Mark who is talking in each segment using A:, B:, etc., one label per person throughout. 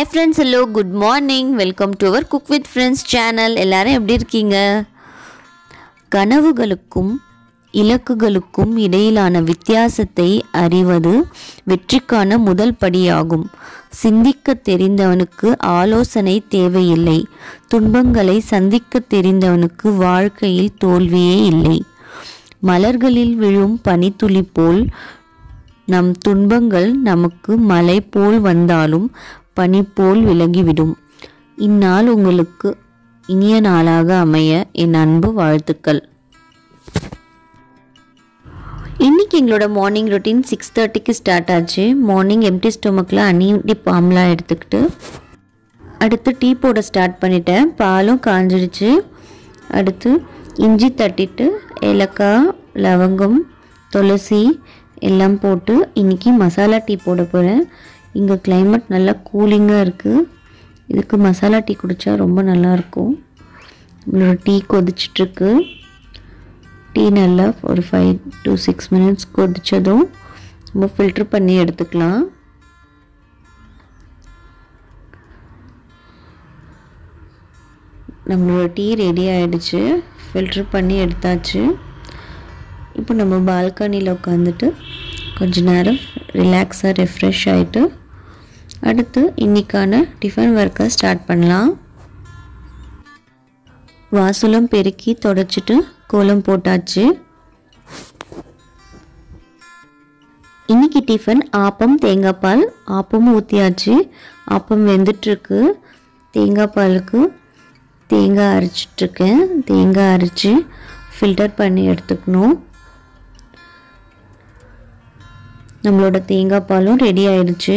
A: hi friends hello good morning welcome to our cook with friends channel எல்லாரும் எப்படி இருக்கீங்க கனவுகளுக்கும் இலக்குகளுக்கும் இடையிலான வித்தியாசத்தை அறிவது வெற்றிக்கான முதல் படியாகும் சிந்திக்க தெரிந்தவனுக்கு ஆலோசனை தேவையில்லை துன்பங்களை சந்திக்க தெரிந்தவனுக்கு வாழ்க்கையில் தோல்வியே இல்லை மலர்களில் விழும் பனித்துளி போல் நம் துன்பங்கள் நமக்கு மலை போல் வந்தாலும் பனி போல் விலகிவிடும் இந்நாள் உங்களுக்கு இனிய நாளாக அமைய என் அன்பு வாழ்த்துக்கள் இன்னைக்கு எங்களோட மார்னிங் ரொட்டீன் சிக்ஸ் தேர்ட்டிக்கு ஸ்டார்ட் ஆச்சு மார்னிங் எம்டி ஸ்டொமக்கில் அன்னி பாம்லாம் எடுத்துக்கிட்டு அடுத்து டீ போட ஸ்டார்ட் பண்ணிட்டேன் பாலும் காஞ்சிடுச்சு அடுத்து இஞ்சி தட்டிட்டு ஏலக்காய் லவங்கம் துளசி எல்லாம் போட்டு இன்றைக்கி மசாலா டீ போட போகிறேன் இங்கே climate நல்லா கூலிங்காக இருக்குது இதுக்கு மசாலா டீ குடித்தா ரொம்ப நல்லாயிருக்கும் நம்மளோட டீ கொதிச்சிட்ருக்கு டீ நல்லா ஒரு ஃபைவ் டு சிக்ஸ் மினிட்ஸ் கொதிச்சதும் நம்ம ஃபில்ட்ரு பண்ணி எடுத்துக்கலாம் நம்மளோட டீ ரெடி ஆகிடுச்சு ஃபில்ட்ரு பண்ணி எடுத்தாச்சு இப்போ நம்ம பால்கனியில் உட்காந்துட்டு கொஞ்ச நேரம் ரிலாக்ஸாக ரெஃப்ரெஷ் ஆகிட்டு அடுத்து இன்றைக்கான டிஃபன் ஒர்க்கை ஸ்டார்ட் பண்ணலாம் வாசலம் பெருக்கி தொடச்சிட்டு கோலம் போட்டாச்சு இன்னைக்கு டிஃபன் ஆப்பம் தேங்காய் பால் ஆப்பமும் ஊற்றியாச்சு ஆப்பம் வெந்துட்டுருக்கு தேங்காய் பாலுக்கு தேங்காய் அரைச்சிட்ருக்கேன் தேங்காய் அரைச்சி ஃபில்டர் பண்ணி எடுத்துக்கணும் நம்மளோட தேங்காய் பாலும் ரெடி ஆயிடுச்சு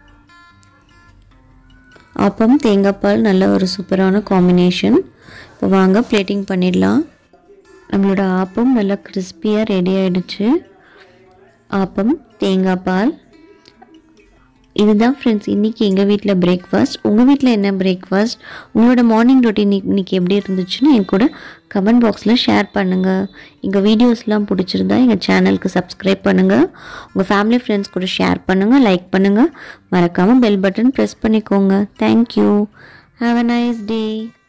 A: ஆப்பம் தேங்காய் பால் நல்ல ஒரு சூப்பரான காம்பினேஷன் இப்போ வாங்க பிளேட்டிங் பண்ணிடலாம் நம்மளோட ஆப்பம் நல்லா கிறிஸ்பியாக ரெடி ஆயிடுச்சு ஆப்பம் தேங்காய் பால் இதுதான் ஃப்ரெண்ட்ஸ் இன்றைக்கி எங்கள் வீட்டில் பிரேக்ஃபாஸ்ட் உங்கள் வீட்டில் என்ன பிரேக்ஃபாஸ்ட் உங்களோட மார்னிங் ரொட்டீன் இன்றைக்கி எப்படி இருந்துச்சுன்னு என் கூட கமெண்ட் பாக்ஸில் ஷேர் பண்ணுங்கள் எங்கள் வீடியோஸ்லாம் பிடிச்சிருந்தா எங்கள் சேனலுக்கு சப்ஸ்கிரைப் பண்ணுங்கள் உங்கள் ஃபேமிலி ஃப்ரெண்ட்ஸ் கூட ஷேர் பண்ணுங்கள் லைக் பண்ணுங்கள் மறக்காமல் பெல் பட்டன் ப்ரெஸ் பண்ணிக்கோங்க thank you have a nice day